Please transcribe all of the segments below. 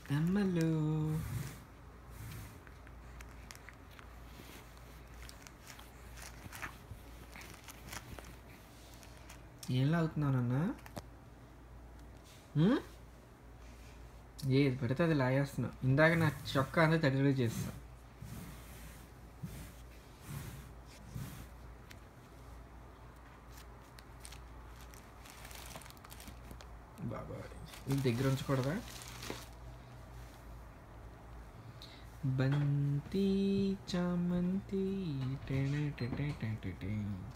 అమ్మలు ఏం లాగుతున్నానన్నా ఉమ్? ఏది పెడితే అది లాగేస్తున్నావు ఇందాక నా చొక్కా అంతా తడితడి చేస్తా బాబా ఇది దగ్గర ఉంచకూడదా బంతి చామంతి టెనే టెటే టెటే.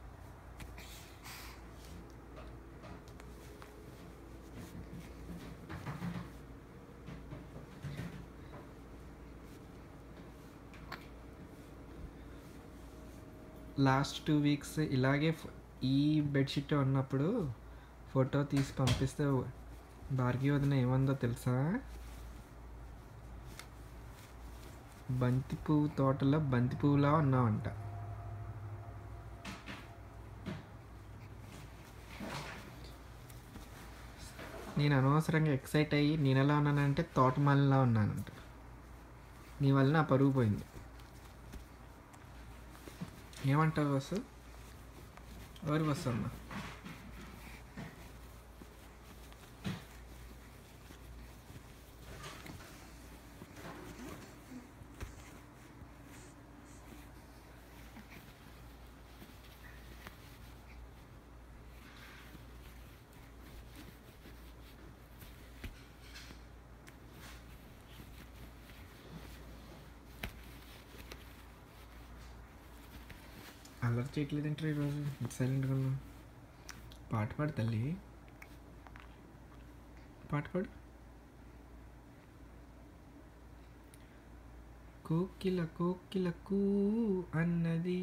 లాస్ట్ టూ వీక్స్ ఇలాగే ఫ్- ఈ బెడ్షీట్ ఉన్నప్పుడు ఫోటో తీసి పంపిస్తే భార్గీ వదిన ఏమందో తెలుసా బంతి పువ్వు తోటలో బంతి పువ్వులా ఉన్నావంట నేను అనవసరంగా ఎక్సైట్ అయ్యి నేను ఎలా ఉన్నానంటే తోటమాలిలా ఉన్నానంట నీ వల్ల నా పరుగు పోయింది ఏమంటావు బస్సు ఎవరు బస్సు అమ్మా అల్లరి చేయట్లేదంటారు ఈరోజు ఇంత సైలెంట్గా ఉన్నావు పాట పాడు తల్లి పాట పాడు కోకిల కోకిల కూ అన్నది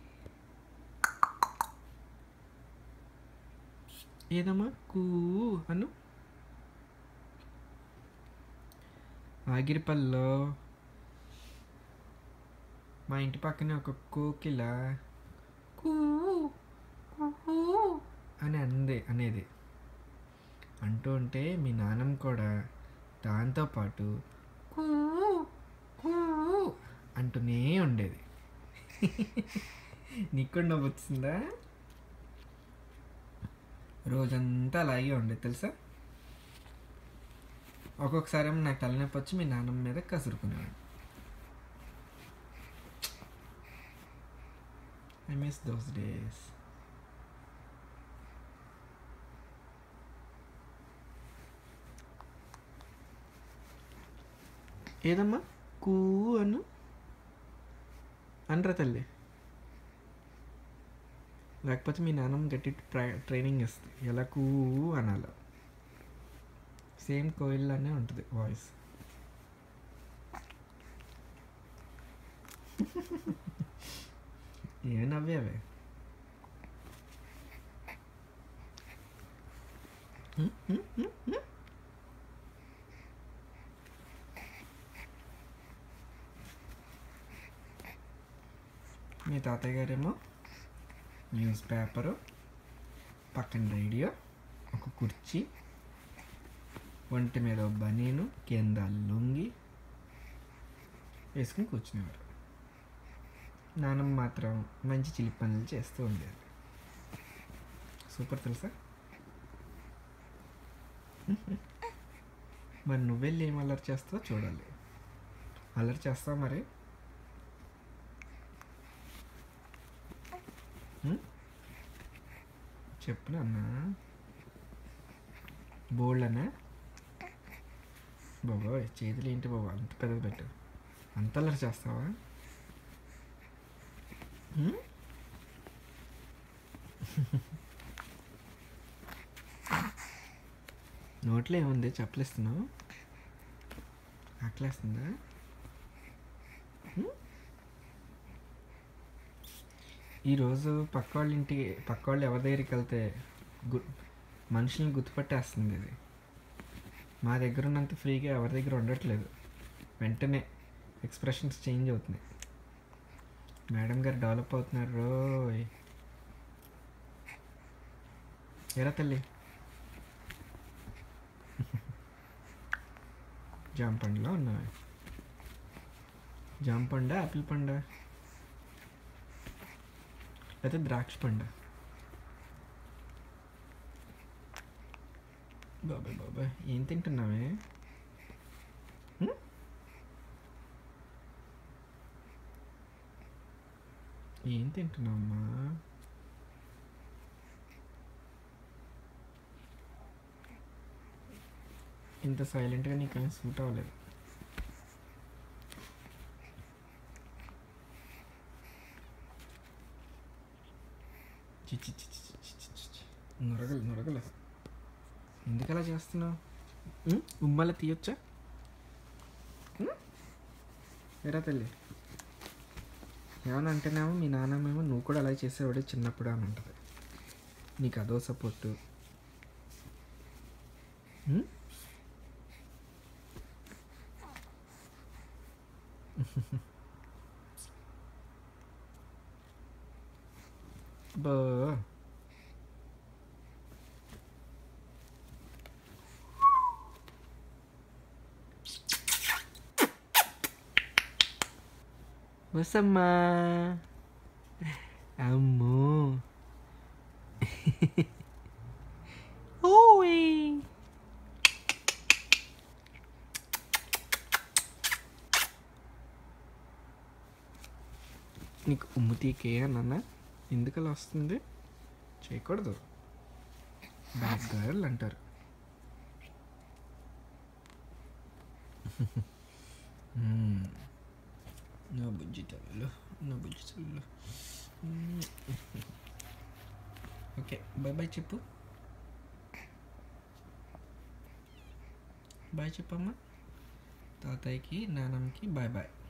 ఏదమ్మా కూ అను ఆగిరిపల్లో మా ఇంటి పక్కనే ఒక కోకిల కూ కూ అని అందే అనేది అంటూ ఉంటే మీ నాన్నమ్మ కూడా దాంతోపాటు కూ కూ అంటూనే ఉండేది నీకు కూడా నవ్వు వచ్చిందా రోజంతా అలాగే ఉండేది తెలుసా ఒక్కొక్కసారి ఏమో నాకు తలనొప్పి వచ్చి మీ నాన్నమ్మ మీద కసురుకునేవాడు I miss those days. ఏదమ్మా కూ అను అనరా తల్లి లేకపోతే మీ నాన్నమ్మ గట్టి ట్రై- ట్రైనింగ్ ఇస్తుంది ఎలా కూ అనాల సేమ్ కోయిల్లానే ఉంటుంది వాయిస్ ఏ నవ్వేవే హ్మ్, హ్మ్, హ్మ్, హ్మ్. మీ తాతయ్య గారేమో న్యూస్ పేపరు పక్కన రేడియో ఒక కుర్చీ ఒంటి మీద ఒక బనీను కింద లుంగి వేసుకుని కూర్చునేవారు నానమ్మ మాత్రం మంచి చిలి పనులు చేస్తూ ఉండేది సూపర్ తెలుసా మరి నువ్వెళ్ళి ఏం అల్లరి చేస్తావో చూడాలి అల్లరి చేస్తావు మరి ఉం? చెప్పు నాన్న బోల్డ్ అన్నా బాబోయ్ చేతులు ఏంటి బాబు అంత పెద్దది పెట్టు అంత అల్లరి చేస్తావా ఉం? నోట్లో ఏముంది చెప్పలేస్తున్నావు ఆకలేస్తుందా ఉం? ఈరోజు పక్క వాళ్ళ ఇంటికి పక్క వాళ్ళు ఎవరి దగ్గరికి వెళ్తే గు మనుషుల్ని గుర్తుపట్టేస్తుంది ఇది మా దగ్గర ఉన్నంత ఫ్రీగా ఎవరి దగ్గర ఉండట్లేదు వెంటనే ఎక్స్ప్రెషన్స్ చేంజ్ అవుతున్నాయి మేడం గారు డెవలప్ అవుతున్నారు రోయ్ ఎరా తల్లి జామ పండులో ఉన్నావే జామ పండ ఆపిల్ పండ లేకపోతే ద్రాక్ష పండ బాబాయ్ బాబాయ్ ఏం తింటున్నావే హ్మ్? ఏం తింటున్నావమ్మా ఇంత సైలెంట్గా నీకేం సూట్ అవ్వలేదు చి చి చి చి చి చి చి చి. నొరగలు నొరగలు ఎందుకు అలా చేస్తున్నావు ఉమ్, ఉమ్మల తీయొచ్చా ఉమ్? ఎరా తల్లి ఏమన్నా అంటేనేమో మీ నాన్నమేమో నువ్వు కూడా అలా చేసేవాడే చిన్నప్పుడు అని ఉంటుంది నీకు అదో సపోర్టు ఉమ్? బా వసమ్మా అమ్మో ఓయ్ నీకు ఉమ్ము తీకే అన్న ఎందుకు అలా వస్తుంది చేయకూడదు బ్యాడ్ గర్ల్ అంటారు మ్మ్. నా బుజ్జి తల్లు నా బుజ్జి తల్లు మ్మ్. ఓకే బాయ్ బాయ్ చెప్పు బాయ్ చెప్పమ్మా తాతయ్యకి నాన్నమ్మకి బాయ్ బాయ్